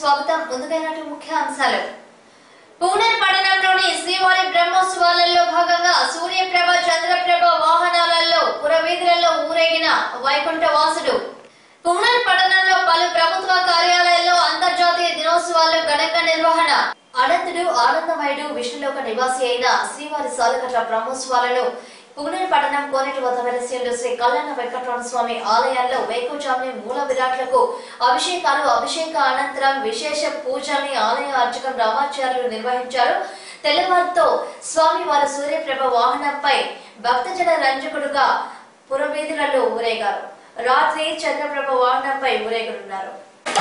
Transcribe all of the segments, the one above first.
స్వాగతం ముందుగైనట్టు ముఖ్య అంశాలు పూనర్ పట్టణంలోని శ్రీవారి బ్రహ్మోత్సవాలలో భాగంగా సూర్యప్రభ చంద్రప్రభ వాహనాలలో పురవీధులలో ఊరేగిన వైకుంఠ వాసుడు పూనర్ పట్టణంలో పలు ప్రభుత్వ కార్యాలయాల్లో అంతర్జాతీయ దినోత్సవాలు ఘనంగా నిర్వహణ అనంతుడు ఆనందమయుడు విష్ణులోక నివాసి అయిన శ్రీవారి సాలకట్ల బ్రహ్మోత్సవాలలో పుగునూరు పట్టణం కోనేటి వద్ద వెలసి ఉండే శ్రీ కళ్యాణ వెంకటరమణ స్వామి ఆలయాల్లో వేకుజామునే మూల విరాట్లకు అభిషేకాలు అభిషేక అనంతరం విశేష పూజల్ని ఆలయ అర్చకం రామాచార్యులు నిర్వహించారు తెల్లవారితో స్వామి వారి సూర్యప్రభ వాహనంపై భక్తజన రంజకుడుగా పురవీధులలో ఊరేగారు రాత్రి చంద్రప్రభ వాహనంపై ఊరేగనున్నారు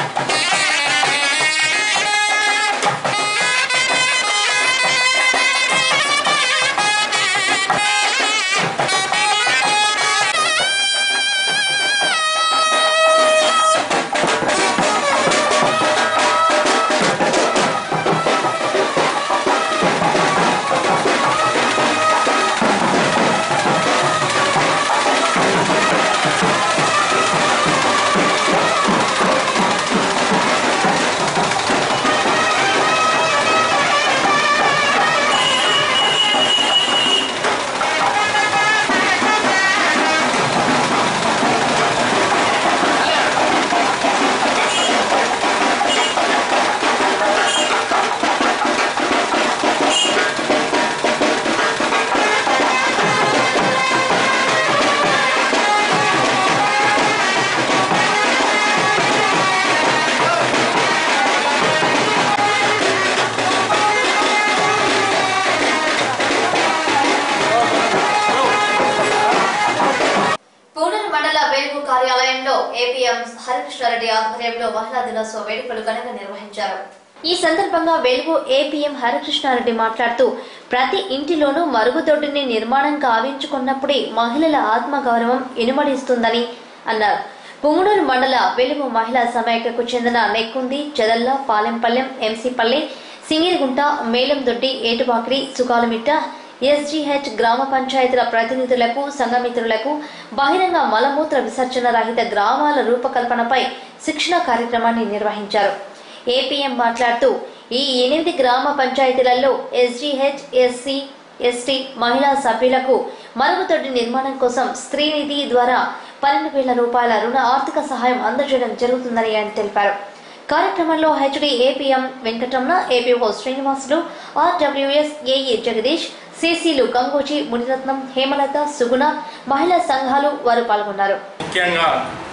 పూనర్ మండల వేలుగు కార్యాలయంలో ఏపీఎం హరికృష్ణారెడ్డి ఆధ్వర్యంలో మహిళా దినోత్సవ వేడుకలు ఘనంగా నిర్వహించారు ఈ సందర్భంగా వెలుగు ఏపీఎం హరికృష్ణారెడ్డి మాట్లాడుతూ ప్రతి ఇంటిలోనూ మరుగుదొడ్డిని నిర్మాణం కావించుకున్నప్పుడే మహిళల ఆత్మగౌరవం ఇనుమడిస్తుందని అన్నారు పుంగనూరు మండల వెలుగు మహిళా సమైక్యకు చెందిన నెక్కుంది చెదల్ల పాలెంపల్లెం ఎంసీపల్లి సింగిరిగుంట మేలందొడ్డి ఏటుబాకిరి సుగాలమిట్ట ఎస్జీహెచ్ గ్రామ పంచాయతీల ప్రతినిధులకు సంఘమిత్రులకు బహిరంగ మలమూత్ర విసర్జన రహిత గ్రామాల రూపకల్పనపై శిక్షణ కార్యక్రమాన్ని నిర్వహించారు ఏపీఎం మాట్లాడుతూ ఈ ఎనిమిది గ్రామ పంచాయతీలలో ఎస్జీహెచ్ ఎస్సీ ఎస్టీ మహిళా సభ్యులకు మరుగుదొడ్డి నిర్మాణం కోసం స్త్రీనిధి ద్వారా పన్నెండు వేల రూపాయల రుణ ఆర్థిక సహాయం అందజేయడం జరుగుతుందని ఆయన తెలిపారు కార్యక్రమంలో HD APM Venkataramana APO Srinivasulu RWS AE Jagadish సిసిలు గంగోజీ మునిరత్నం హేమలత సుగుణ మహిళా సంఘాలు వారు పాల్గొన్నారు ముఖ్యంగా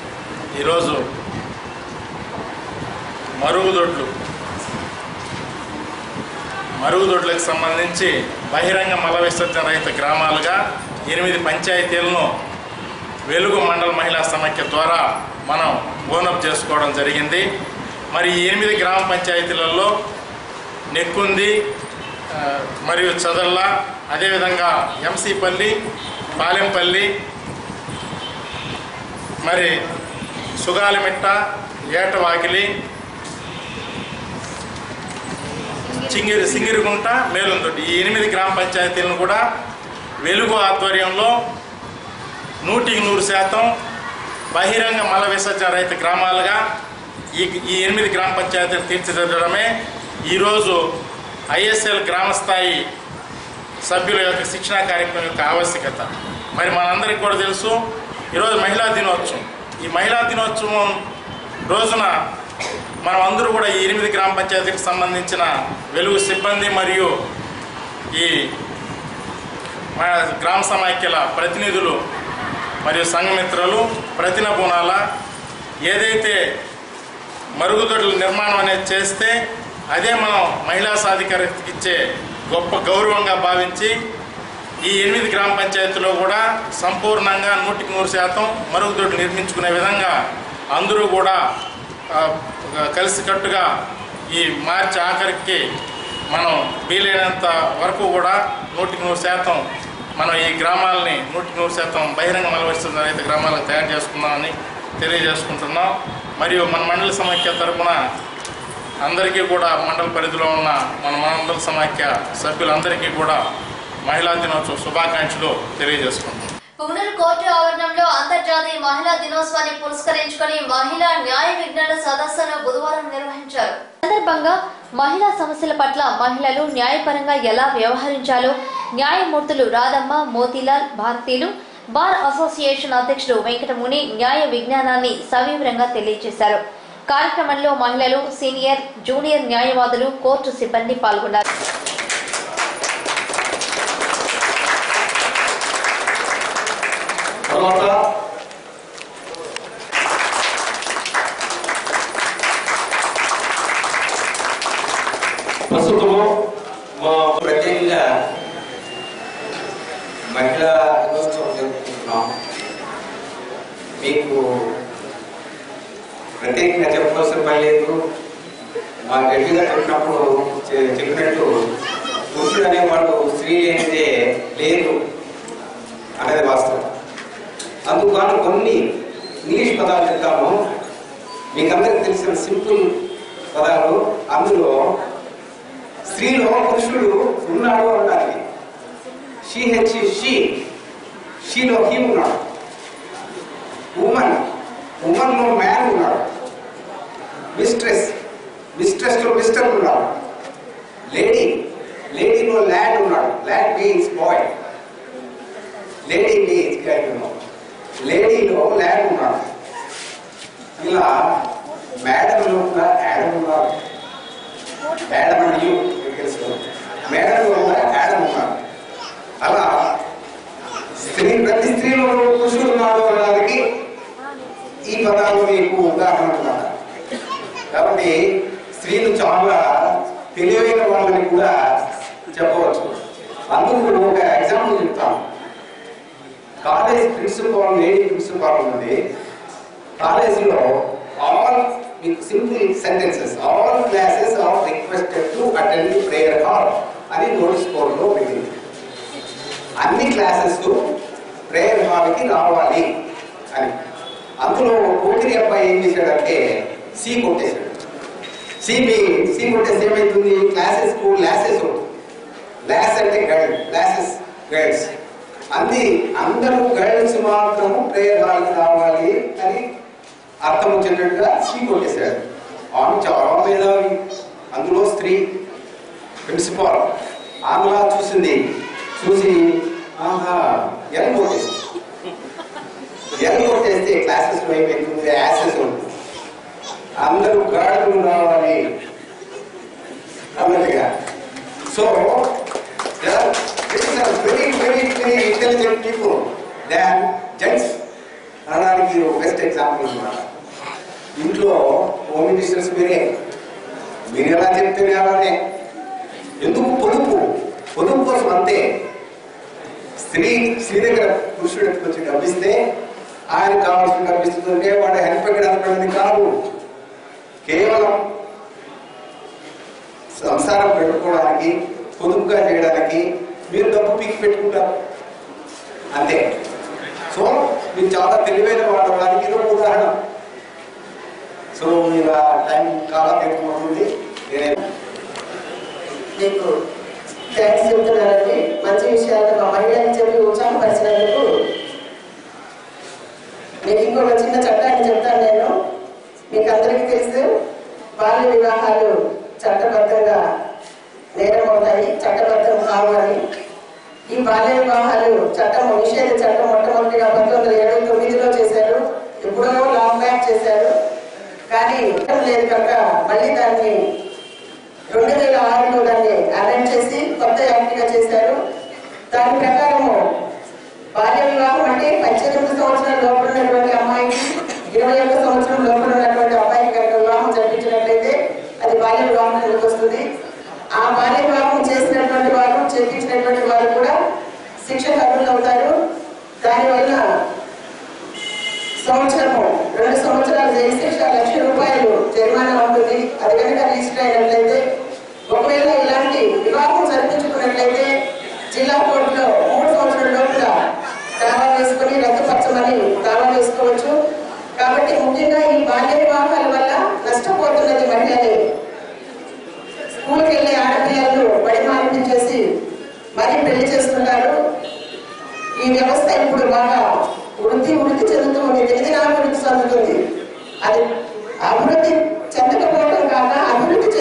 ఈరోజు మరుగుదొడ్లు మరుగుదొడ్లకు సంబంధించి బహిరంగ మల విసర్జన రహిత గ్రామాలుగా ఎనిమిది పంచాయతీలను వెలుగు మండల మహిళా సమైక్య ద్వారా మనం ఓనప్ చేసుకోవడం జరిగింది మరి ఈ ఎనిమిది గ్రామ పంచాయతీలలో నెక్కుంది ఆ, మరియు చదల్ల అదేవిధంగా ఎంసీపల్లి పాలెంపల్లి మరి సుగాలిమిట్ట ఏటవాకిలి చింగిరి సింగిరిగుంట మేలుందొడ్డి ఈ ఎనిమిది గ్రామ పంచాయతీలను కూడా వెలుగు ఆధ్వర్యంలో నూటికి నూరు శాతం బహిరంగ మల విసర్జన రహిత గ్రామాలుగా ఈ ఈ ఎనిమిది గ్రామ పంచాయతీలు తీర్చిదిద్దడమే ఈరోజు ఐఎస్ఎల్ గ్రామస్థాయి సభ్యుల యొక్క శిక్షణా కార్యక్రమం యొక్క ఆవశ్యకత మరి మనందరికీ కూడా తెలుసు ఈరోజు మహిళా దినోత్సవం ఈ మహిళా దినోత్సవం రోజున మనం అందరూ కూడా ఈ ఎనిమిది గ్రామ పంచాయతీకి సంబంధించిన వెలుగు సిబ్బంది మరియు ఈ మన గ్రామ సమాఖ్యల ప్రతినిధులు మరియు సంఘమిత్రులు ప్రతిన బోనాల ఏదైతే మరుగుదొడ్ల నిర్మాణం అనేది చేస్తే అదే మనం మహిళా సాధికారతకి ఇచ్చే గొప్ప గౌరవంగా భావించి ఈ ఎనిమిది గ్రామ పంచాయతీలో కూడా సంపూర్ణంగా నూటికి నూరు శాతం మరుగుదొడ్లు నిర్మించుకునే విధంగా అందరూ కూడా ఆ, కలిసికట్టుగా ఈ మార్చి ఆఖరికి మనం వీలైనంత వరకు కూడా నూటికి నూరు శాతం మనం ఈ గ్రామాలని నూటికి నూరు శాతం బహిరంగ మలవరిస్తున్న రైతు గ్రామాలకు తయారు చేసుకుందామని తెలియజేసుకుంటున్నాం మరియు మన మండల సమాఖ్య తరపున అందరికీ కూడా మండల పరిధిలో ఉన్న మన మండల సమాఖ్య సభ్యులందరికీ కూడా మహిళా దినోత్సవ శుభాకాంక్షలు తెలియజేసుకుంటున్నాం పుంగనూరు కోర్టు ఆవరణంలో అంతర్జాతీయ మహిళా దినోత్సవాన్ని పురస్కరించుకొని మహిళా న్యాయ విజ్ఞాన సదస్సును బుధవారం నిర్వహించారు సందర్భంగా మహిళా సమస్యల పట్ల మహిళలు న్యాయపరంగా ఎలా వ్యవహరించాలో న్యాయమూర్తులు రాధమ్మ మోతీలాల్ భారతీలు బార్ అసోసియేషన్ అధ్యక్షుడు వెంకటముని న్యాయ విజ్ఞానాన్ని సవివరంగా తెలియజేశారు కార్యక్రమంలో మహిళలు సీనియర్ జూనియర్ న్యాయవాదులు కోర్టు సిబ్బంది పాల్గొన్నారు తర్వాత ప్రస్తుతము మా ప్రత్యేకంగా మహిళా దినోత్సవం జరుపుకుంటున్నాం మీకు ప్రత్యేకంగా చెప్పవలసిన పని లేదు మా గట్టి గారు చెప్పినప్పుడు చె- చెప్పినట్టు పురుషుడు అనేవాడు స్త్రీ లేనిదే లేదు అనేది వాస్తవం అందుకు కొన్ని ఇంగ్లీష్ పదాలు చెప్తాము మీకు అందరికి తెలిసిన సింపుల్ పదాలు అందులో స్త్రీలో పురుషుడు ఉన్నాడు అనడానికి షీ హెచ్ షీ షీలో హీ ఉన్నాడు ఉమన్ ఉమన్ లో మ్యాన్ ఉన్నాడు మిస్ట్రెస్ మిస్ట్రెస్ లో మిస్టర్ ఉన్నాడు లేడీ లేడీలో ల్యాడ్ ఉన్నాడు lad means boy lady means guide లేడీలో ల్యాడ్ ఉన్నాడు ఇలా మేడంలో కూడా యాడమ్ ఉన్నాడు యాడమ్ అని you మీకు తెలుసు మేడంలో కూడా యాడమ్ ఉన్నాడు అలా స్త్రీ ప్రతి స్త్రీలో పురుషుడు ఉన్నాడు అనడానికి ఈ పదాలు మీకు ఉదాహరణ అన్నమాట కాబట్టి స్త్రీలు చాలా తెలివైన వాళ్ళని కూడా చెప్పవచ్చు అందుకు ఒక ఎగ్జాంపుల్ చెప్తాను కాలేజ్ ప్రిన్సిపాల్ లేడీ ప్రిన్సిపాల్ ఉంది కాలేజీలో ఆల్ మీకు simple sentences all classes are requested to attend prayer hall అని నోటీస్ బోర్డులో పెట్టింది అన్ని క్లాసెస్ ప్రేయర్ హాల్కి రావాలి అని అందులో కోకిరి అబ్బాయి ఏం చేశాడంటే సి కొట్టేశాడు సిబి సి కొట్టేసి ఏమైతుంది క్లాసెస్ కు లాసెస్ లాస్ అంటే గర్ల్ లాసెస్ గర్ల్స్ అంది అందరూ గర్ల్స్ మాత్రము ప్రేయర్ హాల్కి రావాలి అని అర్థం వచ్చేటట్టుగా సి కొట్టేశాడు ఆమె చాలా మేధావి అందులో స్త్రీ ప్రిన్సిపాల్ ఆమెలా చూసింది చూసి ఆహా ఎల్ కొట్టేసి ఎల్ కొట్టేస్తే క్లాసెస్ లో ఏమైతుంది యాసెస్ ఉంటుంది అందరూ గాడులు రావాలి అన్నట్టుగా so very very very intelligent people then gents అనడానికి బెస్ట్ ఎగ్జాంపుల్ అనమాట ఇంట్లో హోమ్ మినిస్టర్స్ మీరే మీరు ఎలా చెప్తే అలానే ఎందుకు పొదుపు పొదుపు కోసం అంతే స్త్రీ స్త్రీ దగ్గర పురుషుడు ఎత్తుకొచ్చి డబ్బిస్తే ఆయన కావాల్సిన డబ్బిస్తుంటే వాడు హెల్ప్ ఎక్కడ అనపడింది కాదు కేవలం సంసారం పెట్టుకోవడానికి పొదుపుగా చేయడానికి మీరు డబ్బు పీకి పెట్టుకుంటారు అంతే సో మీరు చాలా తెలివైన వాడు అవడానికి ఇది ఒక ఉదాహరణ సో మీరు ఆ టైం చాలా ఎక్కువవుతుంది నేనే మీకు థ్యాంక్స్ చెప్తున్నానండి మంచి విషయాలు మా మహిళలకు చెప్పి ఉత్సాహపరిచినందుకు మీకు ఇంకొక చిన్న చట్టాన్ని చెప్తాను నేను మీకు అందరికీ తెలుసు బాల్య వివాహాలు చట్టబద్ధంగా నేరమవుతాయి చట్టబద్ధం కావాలి ఈ బాల్య వివాహాలు చట్టం నిషేధ చట్టం మొట్టమొదటిగా పంతొమ్మిది వందల ఇరవై తొమ్మిదిలో చేశారు ఎప్పుడో లాంగ్ బ్యాక్ చేశారు కానీ లేదు కనుక మళ్ళీ దాన్ని రెండు వేల ఆరులో దాన్ని అమెండ్ చేసి కొత్త యాక్ట్ గా చేశారు దాని ప్రకారము బాల్య వివాహం అంటే పద్దెనిమిది సంవత్సరాల లోపల ఉన్నటువంటి అమ్మాయికి ఇరవై ఒక్క సంవత్సరం లోపల ఉన్నటువంటి అబ్బాయికి కనుక వివాహం జరిపించినట్లయితే అది బాల్య వివాహం కిందకు వస్తుంది ఆ బాల్య వివాహం చేసినటువంటి వారు చేపించినటువంటి వారు కూడా శిక్షకు అర్హులు అవుతారు దానివల్ల సంవత్సరము రెండు సంవత్సరాలు జైలు శిక్ష లక్ష రూపాయలు జరిమానా ఉంటుంది అది కనుక రిజిస్టర్ అయినట్లయితే ఒకవేళ ఇలాంటి వివాహం జరిపించుకున్నట్లయితే జిల్లా కోర్టులో మూడు సంవత్సరాల లోపల దావా వేసుకుని రద్దుపరచమని దావా వేసుకోవచ్చు కాబట్టి ముఖ్యంగా ఈ బాల్య వివాహాల వల్ల నష్టపోతున్నది మహిళలే స్కూల్కి వెళ్ళే ఆడపిల్లలు బడి మానిపించేసి మరీ పెళ్లి చేసుకుంటారు ఈ వ్యవస్థ ఇప్పుడు బాగా వృద్ధి వృద్ధి చెందుతూ ఉంది దినదిన అభివృద్ధి చెందుతుంది అది అభివృద్ధి చెందకపోవడం కాక అభివృద్ధి చెందుతుంది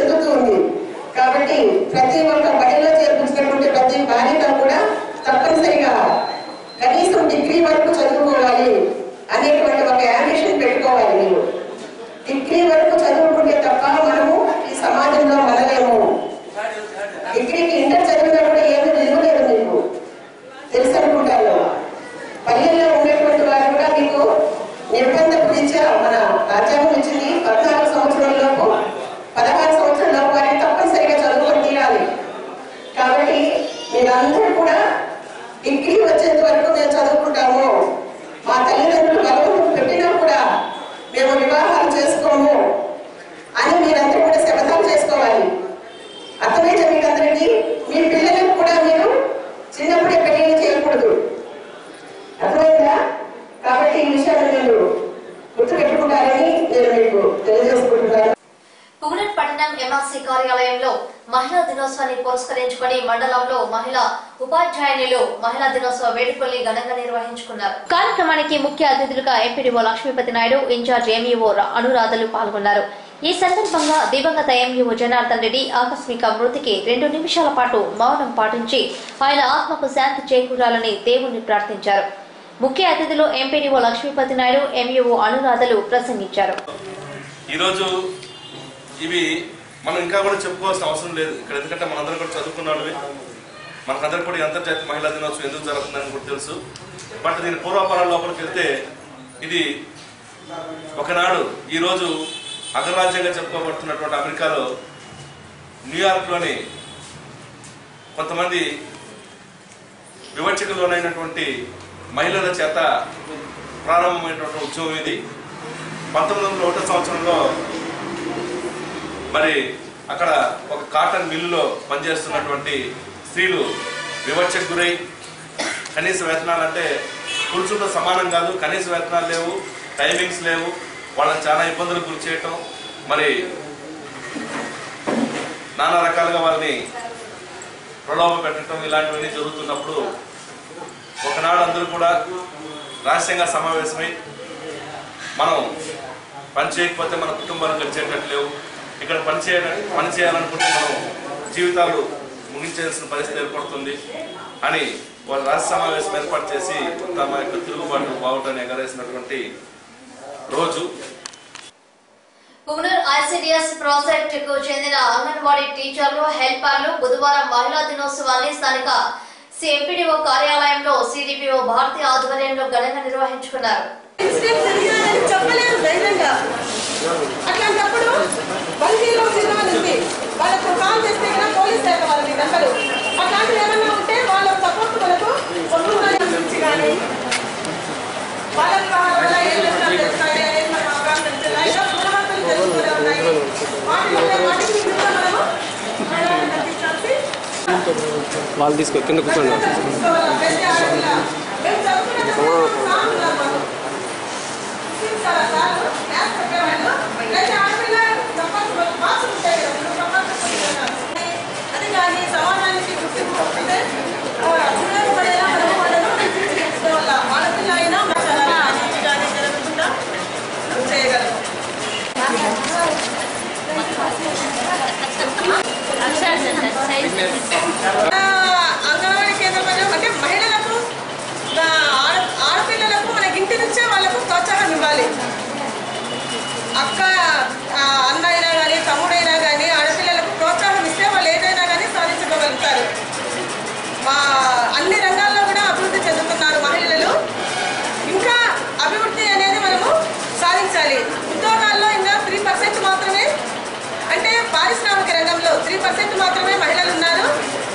చెందుతూ ఉంది కాబట్టి ప్రతి ఒక్క బడిలో చేర్పించినటువంటి ప్రతి బాలిక కూడా తప్పనిసరిగా కనీసం డిగ్రీ వరకు చదువుకోవాలి అనేటువంటి ఒక యాంబిషన్ పెట్టుకోవాలి మీరు డిగ్రీ వరకు చదువుకుంటే తప్ప మనము ఈ సమాజంలో మనలేము డిగ్రీకి ఇంటర్ చదివినా కూడా ఏమీ విలువ లేదు మీకు తెలుసు అనుకుంటాను పల్లెల్లో ఉండేటువంటి వారు కూడా మీకు నిర్బంధ రీత్యా మన రాజ్యాంగం ఇచ్చింది పద్నాలుగు సంవత్సరాలలోపు పదహారు సంవత్సరాలలోపు వారిని తప్పనిసరిగా చదువుకొని తీరాలి కాబట్టి మీరందరూ కూడా డిగ్రీ వచ్చేంత వరకు మేము చదువుకుంటాము మా తల్లిదండ్రులు బలవంతం పెట్టినా కూడా మేము వివాహాలు చేసుకోము అని మీరందరూ కూడా శపథాలు చేసుకోవాలి అర్థమైతే మీకు అందరికీ మీ పిల్లలకు కూడా మీరు చిన్నప్పుడే పెళ్లి చేయకూడదు అర్థమైందా కాబట్టి ఈ విషయాన్ని మీరు గుర్తుపెట్టుకుంటారని నేను మీకు తెలియజేసుకుంటున్నాను పుగునట్ పట్టణం ఎంఆర్సీ కార్యాలయంలో మహిళా దినోత్సవాన్ని పురస్కరించుకొని మండలంలో మహిళా ఉపాధ్యాయునిలు మహిళా దినోత్సవ వేడుకల్ని ఘనంగా నిర్వహించుకున్నారు కార్యక్రమానికి ముఖ్య అతిథులుగా MPDO Lakshmipathi Naidu in-charge MEO అనురాధలు పాల్గొన్నారు ఈ సందర్భంగా దివంగత ఎంఈఓ జనార్దన్ రెడ్డి ఆకస్మిక మృతికి రెండు నిమిషాల పాటు మౌనం పాటించి ఆయన ఆత్మకు శాంతి చేకూరాలని దేవుణ్ణి ప్రార్థించారు ముఖ్య అతిథులు ఎంపీడీఓ లక్ష్మీపతి నాయుడు ఎంఈఓ అనురాధలు ప్రసంగించారు ఈరోజు ఇవి మనం ఇంకా కూడా చెప్పుకోవాల్సిన అవసరం లేదు ఇక్కడ ఎందుకంటే మనందరం కూడా చదువుకున్న వాళ్ళవి మనకందరికి కూడా ఈ అంతర్జాతీయ మహిళా దినోత్సవం ఎందుకు జరుగుతుందని కూడా తెలుసు బట్ దీని పూర్వాపరాల లోపలికి వెళ్తే ఇది ఒకనాడు ఈరోజు అగ్రరాజ్యంగా చెప్పుకోబడుతున్నటువంటి అమెరికాలో న్యూయార్క్లోని కొంతమంది వివక్షకులోనైనటువంటి మహిళల చేత ప్రారంభమైనటువంటి ఉద్యమం ఇది పంతొమ్మిది వందల ఒకటో సంవత్సరంలో మరి అక్కడ ఒక కాటన్ మిల్లులో పనిచేస్తున్నటువంటి స్త్రీలు వివక్షకు గురై కనీస వేతనాలు అంటే పురుషులతో సమానం కాదు కనీస వేతనాలు లేవు టైమింగ్స్ లేవు వాళ్ళని చాలా ఇబ్బందులకు గురి చేయటం మరి నానా రకాలుగా వాళ్ళని ప్రలోభ పెట్టడం ఇలాంటివన్నీ జరుగుతున్నప్పుడు ఒకనాడు అందరూ కూడా రహస్యంగా సమావేశమై మనం పని చేయకపోతే మన కుటుంబాలు గడిచేటట్టు లేవు ఇక్కడ పని చేయ పని చేయాలనుకుంటే మనం జీవితాలు ముగించాల్సిన పరిస్థితి ఏర్పడుతుంది అని వాళ్ళు రాష్ట్ర సమావేశం ఏర్పాటు చేసి తమ యొక్క తిరుగుబాటు బావుటాన్ని ఎగరేసినటువంటి రోజు పునర్ ఐసిడిఎస్ ప్రాజెక్ట్ కు చెందిన అంగన్వాడీ టీచర్లు హెల్పర్లు బుధవారం మహిళా దినోత్సవాన్ని స్థానిక సిఎంపీడీఓ కార్యాలయంలో సిడిపిఓ భారతి ఆధ్వర్యంలో ఘనంగా నిర్వహించుకున్నారు మిస్టేక్ జరిగిందని చెప్పలేరు ధైర్యంగా అట్లాంటప్పుడు బందీలో సినిమాలు ఉంది వాళ్ళకు కాల్ చేస్తే కదా పోలీస్ శాఖ వాళ్ళని దశలు అట్లాంటివి ఏమన్నా ఉంటే వాళ్ళ సపోర్ట్ మనకు పొందుతాయి నుంచి కానీ వాళ్ళ వ్యవహారం వల్ల ఏం నష్టాలు జరుగుతాయి ఏం మన అవగాహన తెలుస్తున్నాయి ఇలా పునరావృతాలు జరుగుతూనే ఉన్నాయి వాటి వల్ల వాటికి విరుద్ధంగా మనము ప్రయాణం తగ్గించాల్సి వాళ్ళు తీసుకో కింద కూర్చోండి తీసుకోవాలి. బెస్ట్ ఆడపిల్ల. మేము చదువుకునేటప్పుడు సాంగ్ ఉన్నారు మాకు. చూస్తారా సార్? మ్యాథ్స్ చెప్పేవాళ్ళు. ప్రతి ఆడపిల్ల తప్పకుండా మార్క్స్ ఉంటాయి కదా, మీరు తప్పకుండా పొందుతున్నారు. అది కానీ సమాజానికి గుర్తింపు అంటే ఆ, ఉపయోగపడేలా మనము వాళ్ళను తీర్చిదిద్దుకోవాల. ఆడపిల్ల అయినా చాలా అన్నిటి కానీ జరగకుండా చేయగలము ఆ, అంగన్వాడీ కేంద్రం అంటే మహిళలకు ఆ, ఆడ- ఆడపిల్లలకు మనకి ఇంటి నుంచే వాళ్ళకు ప్రోత్సాహం ఇవ్వాలి అక్క ఆ, అన్న అయినా కానీ తమ్ముడైనా కానీ ఆడపిల్లలకు ప్రోత్సాహం ఇస్తే వాళ్ళు ఏదైనా కానీ సాధించుకోగలుగుతారు మా అన్ని రంగాల్లో కూడా అభివృద్ధి చెందుతున్నారు మహిళలు ఇంకా అభివృద్ధి అనేది మనము సాధించాలి ఉద్యోగాల్లో ఇంకా త్రీ పర్సెంట్ మాత్రమే అంటే పారిశ్రామిక రంగంలో త్రీ పర్సెంట్ మాత్రమే మహిళలు ఉన్నారు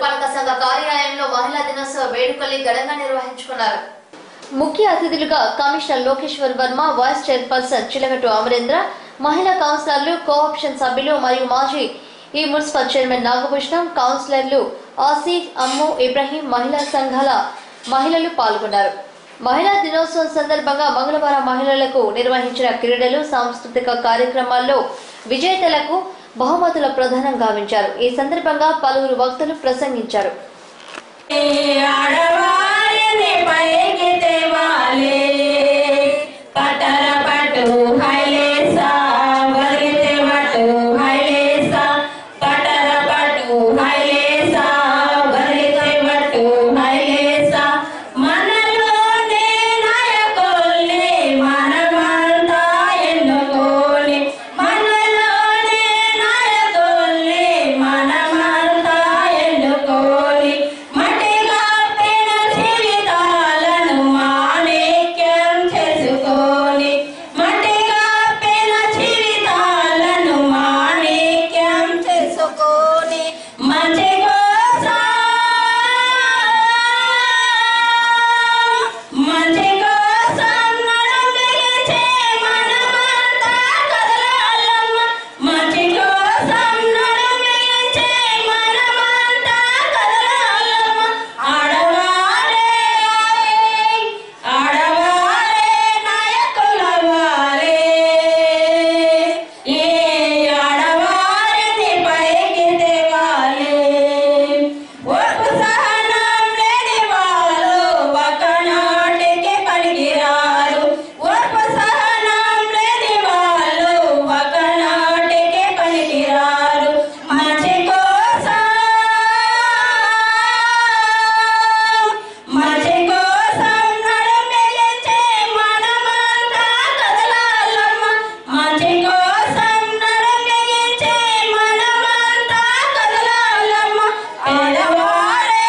పురపాలక సంఘ కార్యాలయంలో మహిళా దినోత్సవ వేడుకల్ని ఘనంగా నిర్వహించుకున్నారు ముఖ్య అతిథులుగా commissioner Lokeshwar Varma vice chairperson Chilagattu Amarendra మహిళా కౌన్సిలర్లు కోఆప్షన్ సభ్యులు మరియు మాజీ ఈ మున్సిపల్ చైర్మన్ నాగభూషణం కౌన్సిలర్లు ఆసిఫ్ అమ్ము ఇబ్రహీం మహిళా సంఘాల మహిళలు పాల్గొన్నారు మహిళా దినోత్సవం సందర్భంగా మంగళవారం మహిళలకు నిర్వహించిన క్రీడలు సాంస్కృతిక కార్యక్రమాల్లో విజేతలకు బహుమతుల ప్రదానం గావించారు ఈ సందర్భంగా పలువురు వక్తలు ప్రసంగించారు ఆడవారిని పైకి తేవాలి పటర పట్టు హైలేసా వరితే పట్టు హైలేసా పటర పట్టు హైలేసా వరితే పట్టు హైలేసా మనలోనే నాయకుల్ని మనమంతా ఎన్నుకోని మనలోనే నాయకుల్ని మనమంతా ఎన్నుకోని మట్టిగా పెన జీవితాలను మాణిక్యం చేసుకొని మట్టిగా పెన జీవితాలను మాణిక్యం చేసుకొని మంచి కోసం మంచి కోసం నడుమిచ్చే మనమంతా కదలాలమ్మ మంచి కోసం నడుమిచ్చే మనమంతా కదలాలమ్మ ఆడవారే ఆడవారే నాయకులవారే ఏ ఆడవారిని పైకి తేవాలి ఓర్పు సహనం లేని వాళ్ళు ఒకనాటికి పనికిరారు ఓర్పు సహనం లేని వాళ్ళు ఒకనాటికి పనికిరారు మంచి కోసం మంచి కోసం నడుమిచ్చే మనమంతా కదలాలమ్మ మంచి కోసం నడుమిచ్చే మనమంతా కదలాలమ్మ ఆడవారే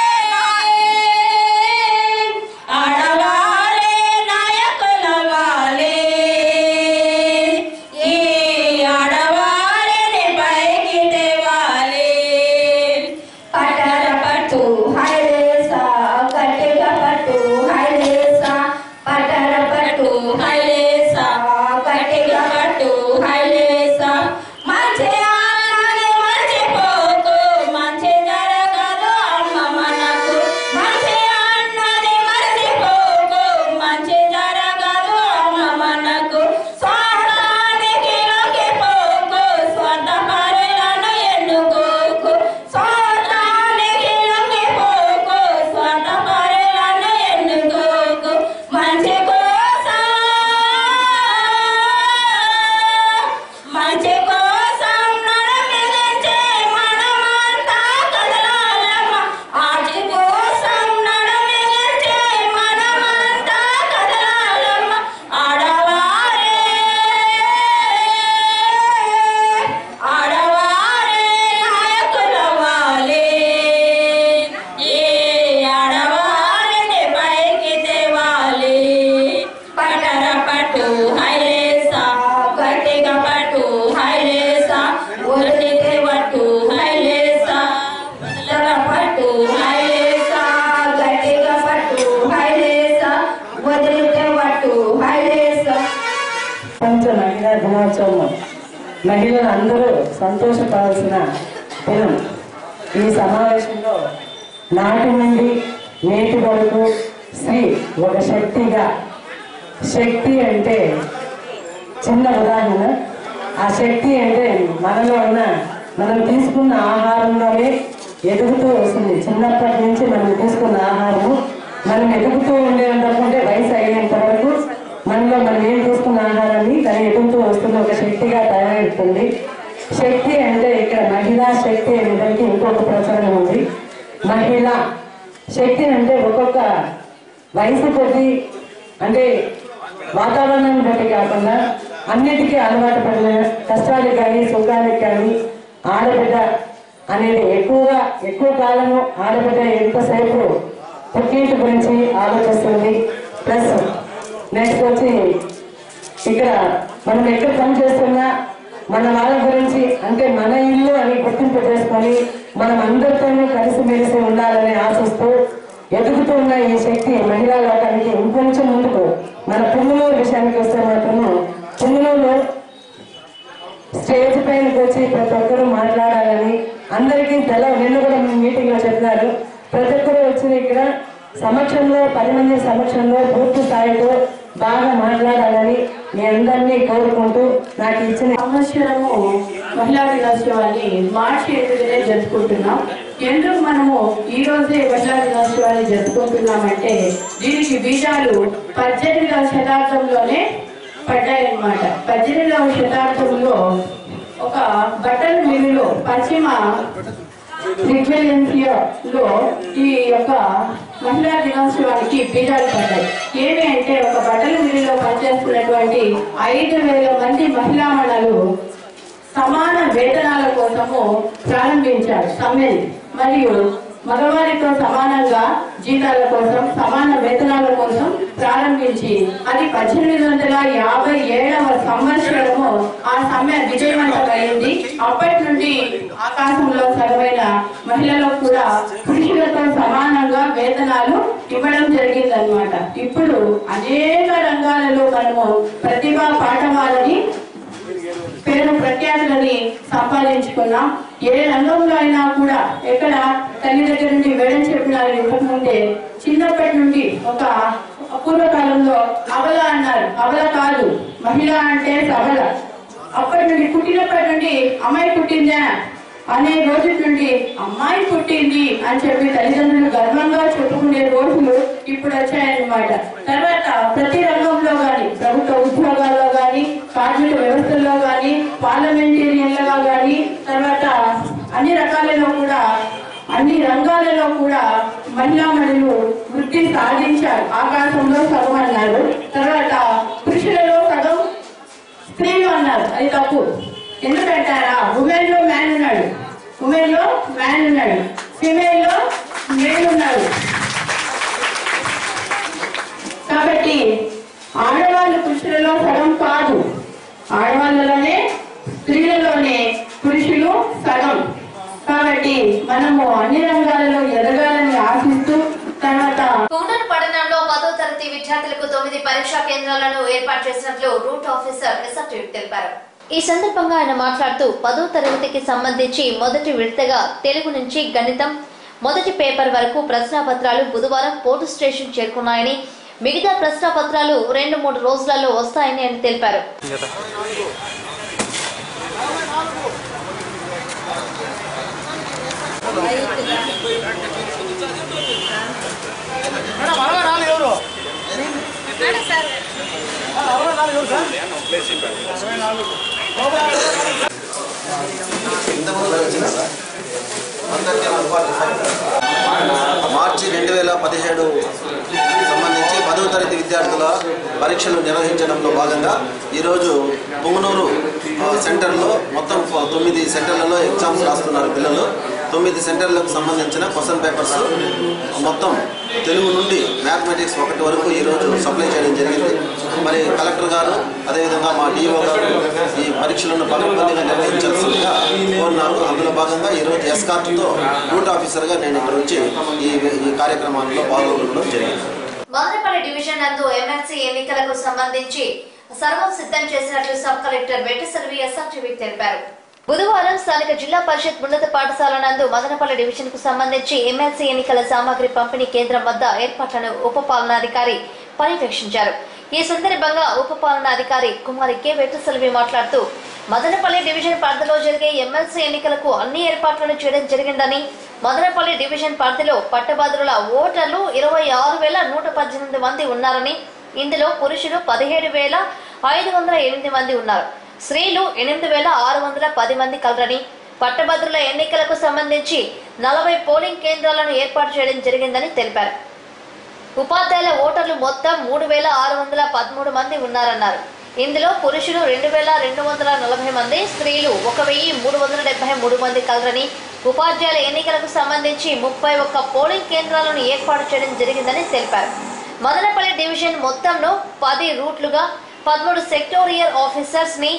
ఆడవారే నాయకులవాలే ఈ ఆడవారిని పైకి తేవాలి పటర పట్టు హైలేసా గట్టిగా పట్టు హైలేసా పటర పట్టు హైలేసా గట్టిగా పట్టు హైలేసా మంచి ఆనాన్ని మర్చిపోకు మంచి జరగదు అమ్మ మనకు మంచి అన్నది మర్చిపోకు మంచి జరగదు అమ్మ మనకు స్వార్థానికి లొంగిపోకు స్వార్థ పరులను ఎన్నుకోకు స్వార్థానికి లొంగిపోకు స్వార్థ పరులను ఎన్నుకోకు మంచి కోసం మంచి కోసం నడమించే మనమంతా కదలాలమ్మ ఆచి కోసం నడమించే మనమంతా కదలాలమ్మ ఆడవారే ఆడవారే నాయకులవ్వాలి ఏ ఆడవారిని పైకి తేవాలి పటర పట్టు హైలేసా గట్టిగా పట్టు హైలేసా ఒలితే పట్టు హైలేసా పటర పట్టు హైలేసా గట్టిగా పట్టు హైలేసా వదిలితే పట్టు హైలేసా ప్రపంచ మహిళా దినోత్సవం మహిళలు అందరూ సంతోషపడాల్సిన దినం ఈ సమావేశంలో నాటి నుండి నేటి వరకు స్త్రీ ఒక శక్తిగా శక్తి అంటే చిన్న ఉదాహరణ ఆ శక్తి అంటే మనలో ఉన్న మనం తీసుకున్న ఆహారంలోనే ఎదుగుతూ వస్తుంది చిన్నప్పటి నుంచి మనం తీసుకున్న ఆహారము మనం ఎదుగుతూ ఉండేటప్పుడే వయసు అయ్యేంత వరకు మనలో మనం ఏం తీసుకున్న ఆహారాన్ని తను ఎదుగుతూ వస్తుంది ఒక శక్తిగా తయారవుతుంది శక్తి అంటే ఇక్కడ మహిళా శక్తి అనే దానికి ఇంకొక ప్రచారం ఉంది మహిళ శక్తి అంటే ఒక్కొక్క వయసు కొద్ది అంటే వాతావరణం బట్టి కాకుండా అన్నిటికీ అలవాటు పడిన కష్టాలకు కానీ సుఖాలకు కానీ ఆడబిడ్డ అనేది ఎక్కువగా ఎక్కువ కాలము ఆడబిడ్డ ఎంతసేపు పుట్టింటి గురించి ఆలోచిస్తుంది ప్లస్ నెక్స్ట్ వచ్చి ఇక్కడ మనం ఎక్కడ పని చేస్తున్నా మన వాళ్ళ గురించి అంటే మన ఇల్లు అని గుర్తింపు చేసుకొని మనం అందరితోనూ కలిసిమెలిసి ఉండాలని ఆశిస్తూ ఎదుగుతూ ఉన్న ఈ శక్తి మహిళా లోకానికి ఇంకొంచెం ముందుకు మన పుంగునూరు విషయానికి వస్తే మాత్రము పుంగునూరు స్టేజ్ పైనకి వచ్చి ప్రతి ఒక్కరూ మాట్లాడాలని అందరికీ తెల నిన్న కూడా మీ మీటింగ్ లో చెప్పినారు ప్రతి ఒక్కరూ వచ్చి ఇక్కడ సమక్షంలో పది మంది సమక్షంలో పూర్తి స్థాయిలో బాగా మాట్లాడాలని మీ అందరినీ కోరుకుంటూ నాకు ఇచ్చిన సంవత్సరము మహిళా దినోత్సవాన్ని మార్చి ఎనిమిదినే జరుపుకుంటున్నాం ఎందుకు మనము ఈ రోజే మహిళా దినోత్సవాన్ని జరుపుకుంటున్నామంటే దీనికి బీజాలు పద్దెనిమిదవ శతాబ్దంలోనే పడ్డాయన్నమాట పద్దెనిమిదవ శతాబ్దంలో ఒక బట్టల మిల్లులో పశ్చిమ లో ఈ యొక్క మహిళా దినోత్సవానికి బీజాలు పడ్డాయి ఏమి అంటే ఒక బట్టల మిల్లులో పనిచేస్తున్నటువంటి ఐదు వేల మంది మహిళామణులు సమాన వేతనాల కోసము ప్రారంభించారు సమ్మెని మరియు మగవారితో సమానంగా జీతాల కోసం సమాన వేతనాల కోసం ప్రారంభించి అది పద్దెనిమిది వందల యాభై ఏడవ సంవత్సరము ఆ సమ్మె విజయవంతమైంది అప్పటి నుండి ఆకాశంలో సగమైన మహిళలకు కూడా పురుషులతో సమానంగా వేతనాలు ఇవ్వడం జరిగిందనమాట ఇప్పుడు అనేక రంగాలలో మనము ప్రతిభా పాఠవాలని పేరు ప్రఖ్యాతులని సంపాదించుకున్నాం ఏ రంగంలో అయినా కూడా ఎక్కడ తల్లి దగ్గర నుండి వేయడం చెప్పినారు ఇంతకు ముందే చిన్నప్పటి నుండి ఒక పూర్వకాలంలో అవల అన్నారు అవల కాదు మహిళ అంటే సబల అప్పటి నుండి పుట్టినప్పటి నుండి అమ్మాయి పుట్టిందా అనే రోజు నుండి అమ్మాయి పుట్టింది అని చెప్పి తల్లిదండ్రులు గర్వంగా చెప్పుకునే రోజులు ఇప్పుడు వచ్చాయన్నమాట తర్వాత ప్రతి రంగంలో గాని ప్రభుత్వ ఉద్యోగాల్లో గాని కార్మిక వ్యవస్థల్లో గాని పార్లమెంటేరియన్లుగా గాని తర్వాత అన్ని రకాలలో కూడా అన్ని రంగాలలో కూడా మహిళామణులు వృద్ధి సాధించారు ఆకాశంలో సగం అన్నారు తర్వాత పురుషులలో సగం స్త్రీలు అన్నారు అది తప్పు ఎందుకంటారా ఉమెన్ లో మ్యాన్ ఉన్నాడు ఉమెన్ లో మ్యాన్ ఉన్నాడు ఫిమేల్ లో మేల్ ఉన్నాడు కాబట్టి ఆడవాళ్ళు పురుషులలో సగం కాదు ఆడవాళ్ళలోనే స్త్రీలలోనే పురుషులు సగం కాబట్టి మనము అన్ని రంగాలలో ఎదగాలని ఆశిస్తూ తర్వాత కుండన్ పట్టణంలో పదో తరగతి విద్యార్థులకు తొమ్మిది పరీక్షా కేంద్రాలను ఏర్పాటు చేసినట్లు రూట్ ఆఫీసర్ ఎస్ఆర్టీవీ తెలిపారు ఈ సందర్భంగా ఆయన మాట్లాడుతూ పదో తరగతికి సంబంధించి మొదటి విడతగా తెలుగు నుంచి గణితం మొదటి పేపర్ వరకు ప్రశ్నాపత్రాలు బుధవారం పోర్టు స్టేషన్ చేరుకున్నాయని మిగతా ప్రశ్నాపత్రాలు రెండు మూడు రోజులలో వస్తాయని ఆయన తెలిపారు మార్చి రెండు వేల పదిహేడు సంబంధించి పదవ తరగతి విద్యార్థుల పరీక్షలు నిర్వహించడంలో భాగంగా ఈరోజు పుంగనూరు ఆ, సెంటర్లో మొత్తం ప- తొమ్మిది సెంటర్లలో ఎగ్జామ్స్ రాస్తున్నారు పిల్లలు తొమ్మిది సెంటర్లకు సంబంధించిన క్వశ్చన్ పేపర్స్ మొత్తం తెలుగు నుండి మ్యాథమెటిక్స్ ఒకటి వరకు ఈరోజు సప్లై చేయడం జరిగింది మరి కలెక్టర్ గారు అదేవిధంగా మా డిఓ గారు ఈ పరీక్షలను పకడ్బందీగా నిర్వహించాల్సిందిగా కోరినారు అందులో భాగంగా ఈరోజు ఎస్కార్ట్తో రూట్ ఆఫీసర్గా నేను ఇక్కడ వచ్చి ఈ ఈ కార్యక్రమాల్లో పాల్గొనడం జరిగింది మదనపల్లి డివిజన్ నందు ఎమ్మెల్సీ ఎన్నికలకు సంబంధించి సర్వం సిద్ధం చేసినట్లు సబ్ కలెక్టర్ వెట్టిసర్వి ఎస్ఆర్టీవీకి తెలిపారు బుధవారం స్థానిక జిల్లా పరిషత్ ఉన్నత పాఠశాల నందు మదనపల్లి డివిజన్ కు సంబంధించి ఎమ్మెల్సీ ఎన్నికల సామాగ్రి పంపిణీ కేంద్రం వద్ద ఏర్పాట్లను ఉప పాలనాధికారి పర్యవేక్షించారు ఈ సందర్భంగా ఉప పాలనాధికారి కుమారి కె వెట్టిసెల్వి మాట్లాడుతూ మదనపల్లి డివిజన్ పరిధిలో జరిగే ఎమ్మెల్సీ ఎన్నికలకు అన్ని ఏర్పాట్లను చేయడం జరిగిందని మదనపల్లి డివిజన్ పరిధిలో పట్టభద్రుల ఓటర్లు ఇరవై ఆరు వేల నూట పద్దెనిమిది మంది ఉన్నారని ఇందులో పురుషులు పదిహేడు వేల ఐదు వందల ఎనిమిది మంది ఉన్నారు స్త్రీలు ఎనిమిది వేల ఆరు వందల పది మంది కలరని పట్టభద్రుల ఎన్నికలకు సంబంధించి నలభై పోలింగ్ కేంద్రాలను ఏర్పాటు చేయడం జరిగిందని తెలిపారు ఉపాధ్యాయుల ఓటర్లు మొత్తం మూడు వేల ఆరు వందల పదమూడు మంది ఉన్నారన్నారు ఇందులో పురుషులు రెండు వేల రెండు వందల నలభై మంది స్త్రీలు ఒక వెయ్యి మూడు వందల డెబ్బై మూడు మంది కలరని ఉపాధ్యాయుల ఎన్నికలకు సంబంధించి ముప్పై ఒక్క పోలింగ్ కేంద్రాలను ఏర్పాటు చేయడం జరిగిందని తెలిపారు మదనపల్లి డివిజన్ మొత్తంలో పది రూట్లుగా పదమూడు సెక్టోరియల్ ఆఫీసర్స్ ని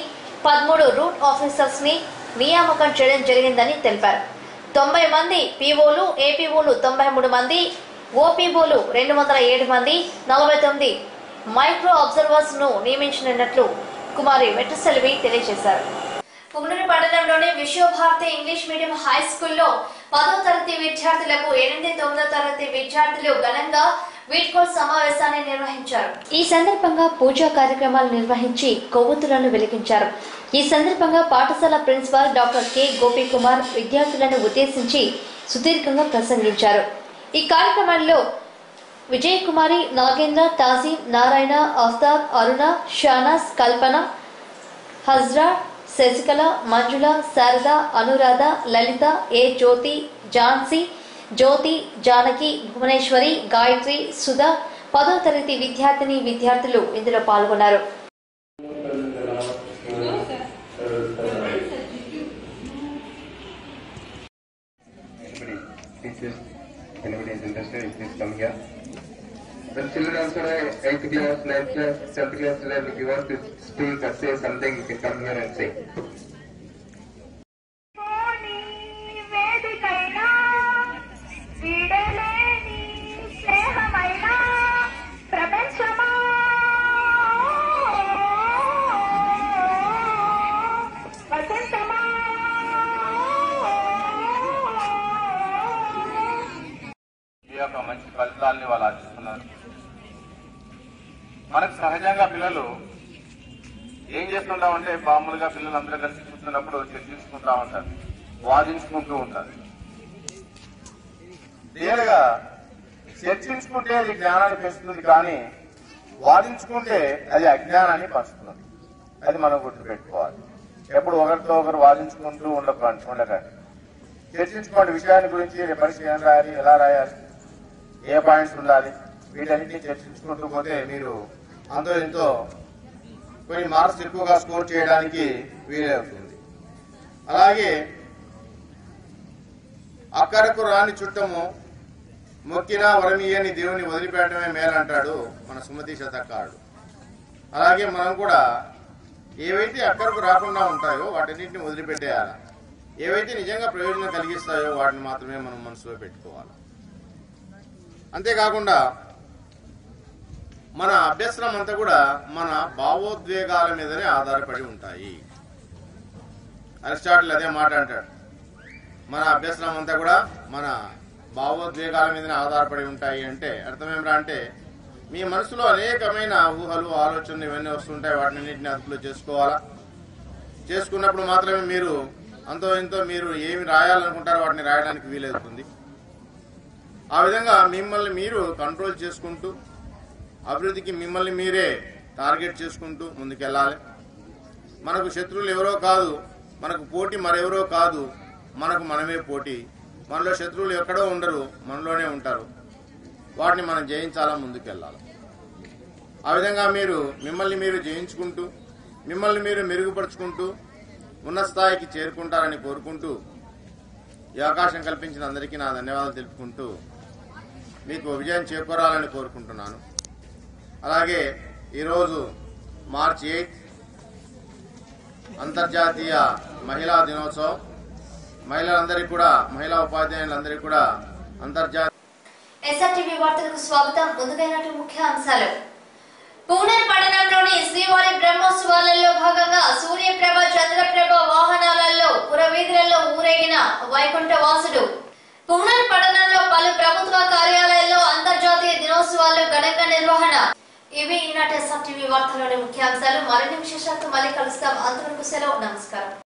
పదమూడు రూట్ ఆఫీసర్స్ ని నియామకం చేయడం జరిగిందని తెలిపారు తొంభై మంది పీఓలు ఏపీఓలు తొంభై మూడు మంది ఓపీఓలు రెండు వందల ఏడు మంది నలభై తొమ్మిది మైక్రో అబ్జర్వర్స్ ను నియమించనున్నట్లు కుమారి వెట్రసెల్వి తెలియజేశారు పుంగనూరు పట్టణంలోని విశ్వభారతి ఇంగ్లీష్ మీడియం హై స్కూల్లో పదో తరగతి విద్యార్థులకు ఎనిమిది తొమ్మిదో తరగతి విద్యార్థులు ఘనంగా వీడ్కోల్ సమావేశాన్ని నిర్వహించారు ఈ సందర్భంగా పూజా కార్యక్రమాలు నిర్వహించి కొవ్వొత్తులను వెలిగించారు ఈ సందర్భంగా పాఠశాల ప్రిన్సిపాల్ డాక్టర్ కె గోపీకుమార్ విద్యార్థులను ఉద్దేశించి సుదీర్ఘంగా ప్రసంగించారు ఈ కార్యక్రమంలో విజయ్ కుమారి నాగేంద్ర తాజీం నారాయణ ఆఫ్తాబ్ అరుణ షానాస్ కల్పన హజ్రా శశికళ మంజుల శారద అనురాధ లలిత ఏ జ్యోతి ఝాన్సీ జ్యోతి జానకి భువనేశ్వరి గాయత్రి సుధా పదో తరగతి విద్యార్థిని విద్యార్థులు ఇందులో పాల్గొన్నారు Anybody teaches, anybody is interested, please come here. When children also are 8th class, 9th class, 10th class, then if you want to speak or say something, you can come here and say. వేదికైనా వీడలేని స్నేహమైన ప్రపంచమా వసంతమా ఈ యొక్క మంచి ఫలితాలని వాళ్ళు ఆశిస్తున్నారు మనకు సహజంగా పిల్లలు ఏం చేస్తుంటామంటే మామూలుగా పిల్లలు అందరూ కలిసి కూర్చున్నప్పుడు చర్చించుకుంటా ఉంటారు వాదించుకుంటూ ఉంటారు నేరుగా చర్చించుకుంటే అది జ్ఞానాన్ని పెంచుతుంది కానీ వాదించుకుంటే అది అజ్ఞానాన్ని పంచుతుంది అది మనం గుర్తుపెట్టుకోవాలి ఎప్పుడు ఒకరితో ఒకరు వాదించుకుంటూ ఉండకండి ఉండకండి చర్చించుకోండి విషయాన్ని గురించి రేపు పరీక్ష ఏం రాయాలి ఎలా రాయాలి ఏ పాయింట్స్ ఉండాలి వీటన్నిటిని చర్చించుకుంటూ పోతే మీరు అంతో ఎంతో కొన్ని మార్క్స్ ఎక్కువగా స్కోర్ చేయడానికి వీలవుతుంది అలాగే అక్కడకు రాని చుట్టము మొక్కినా వరమియని దేవుని వదిలిపెట్టడమే మేలంటాడు మన సుమతి శతకారుడు అలాగే మనం కూడా ఏవైతే అక్కడకు రాకుండా ఉంటాయో వాటన్నిటిని వదిలిపెట్టేయాలి ఏవైతే నిజంగా ప్రయోజనం కలిగిస్తాయో వాటిని మాత్రమే మనం మనసులో పెట్టుకోవాలి అంతేకాకుండా మన అభ్యసనం అంతా కూడా మన భావోద్వేగాల మీదనే ఆధారపడి ఉంటాయి అరిస్టాటిల్ అదే మాట అంటాడు మన అభ్యసనం అంతా కూడా మన భావోద్వేగాల మీదనే ఆధారపడి ఉంటాయి అంటే అర్థమేమిరా అంటే మీ మనసులో అనేకమైన ఊహలు ఆలోచనలు ఇవన్నీ వస్తుంటాయి వాటిని అదుపులో చేసుకోవాలా చేసుకున్నప్పుడు మాత్రమే మీరు అంతో ఎంతో మీరు ఏమి రాయాలనుకుంటారో వాటిని రాయడానికి వీలవుతుంది ఆ విధంగా మిమ్మల్ని మీరు కంట్రోల్ చేసుకుంటూ అభివృద్ధికి మిమ్మల్ని మీరే టార్గెట్ చేసుకుంటూ ముందుకెళ్ళాలి మనకు శత్రువులు ఎవరో కాదు మనకు పోటీ మరెవరో కాదు మనకు మనమే పోటీ మనలో శత్రువులు ఎక్కడో ఉండరు మనలోనే ఉంటారు వాటిని మనం జయించాలా ముందుకెళ్ళాలి ఆ విధంగా మీరు మిమ్మల్ని మీరు జయించుకుంటూ మిమ్మల్ని మీరు మెరుగుపరుచుకుంటూ ఉన్నత స్థాయికి చేరుకుంటారని కోరుకుంటూ ఈ అవకాశం కల్పించిన అందరికీ నా ధన్యవాదాలు తెలుపుకుంటూ మీకు విజయం చేకూరాలని కోరుకుంటున్నాను అలాగే ఈరోజు మార్చి ఎయిత్ అంతర్జాతీయ మహిళా దినోత్సవం మహిళలందరికీ కూడా మహిళా ఉపాధ్యాయులందరికీ కూడా అంతర్జాతీయ ఎస్ఆర్టీవీ వార్తలకు స్వాగతం ముందుగైనటు ముఖ్య అంశాలు పూనర్ పట్టణంలోని శ్రీవారి బ్రహ్మోత్సవాలలో భాగంగా సూర్యప్రభ చంద్రప్రభ వాహనాలలో పురవీధులలో ఊరేగిన వైకుంఠ వాసుడు పూనర్ పట్టణంలో పలు ప్రభుత్వ కార్యాలయాల్లో అంతర్జాతీయ దినోత్సవాలు ఘనంగా నిర్వహణ ఇవి ఈనాటి ఎస్ఆర్టీవీ వార్తలోని ముఖ్యాంశాలు మరిన్ని విశేషాలతో మళ్ళీ కలుస్తాం అంతవరకు సెలవు నమస్కారం